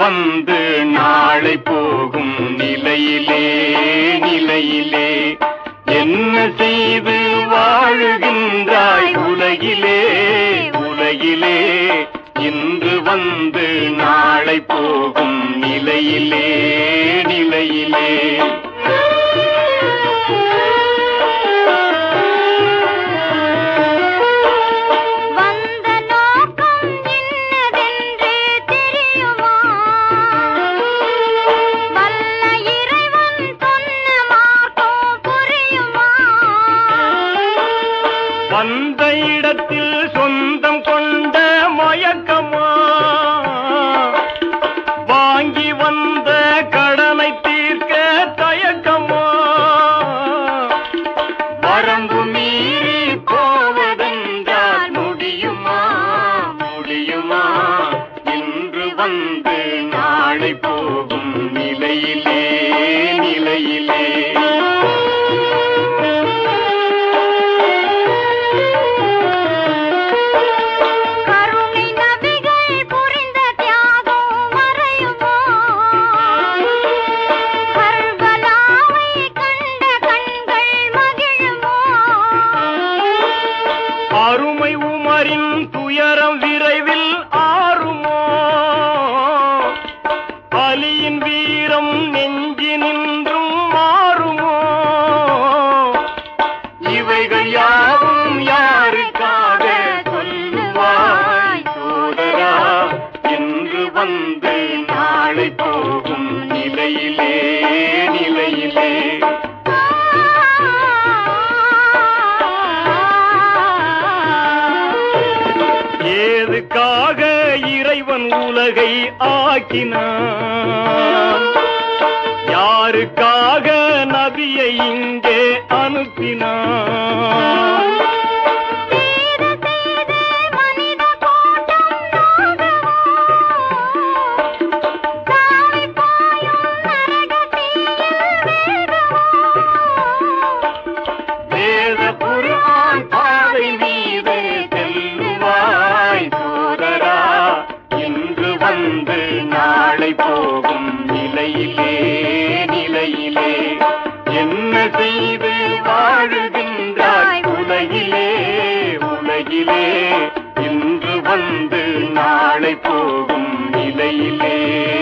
வந்து நாளை போகும் நிலையிலே நிலையிலே என்ன செய்து வாழுகின்றாய் உலகிலே உலகிலே இன்று வந்து நாளை போகும் நிலையிலே நிலையிலே வந்த நோக்கம் என்னதென்று தெரியுமா வல்ல இறைவன் சொன்ன மார்க்கம் புரியுமா வந்த இடத்தில் சொந்தம் கொண்ட மயக்கமா வாங்கி வந்த கடனை தீர்க்க தயக்கமா வரம்பு மீறி போவதென்றால் முடியுமா முடியுமா இன்று வந்து நாளை போகும் நிலையிலே நிலையிலே கருணை நபிகள் புரிந்த தியாகம் மறையுமா கர்பலாவை கண்ட கண்கள் மகிழுமா அருமை உமரின் துயரம் விரைவில் ஆறுமோ அலியின் வீரம் நெஞ்சினின்றும் மாறுமோ இவைகள் யாவும் யாருக்காக சொல்லுவாய் சோதரா என்று வந்து நாளை போகும் நிலையிலே நிலையிலே ஏதுக்காக இறைவன் உலகை ஆக்கினான் யாருக்காக நபியை இங்கே அனுப்பினான் செய்த செய்த மனித கூட்டம் நாகமோ தாவி பாயும் நரக தீயில் வேகமோ வேத குர்ஆன் பாதை மீது செல்லுவாய் சோதரா இன்று வந்து நாளை போகும் நிலையிலே நிலையிலே என்ன செய்து வாழுகின்றாய் உலகிலே உலகிலே இன்று வந்து நாளை போகும் நிலையிலே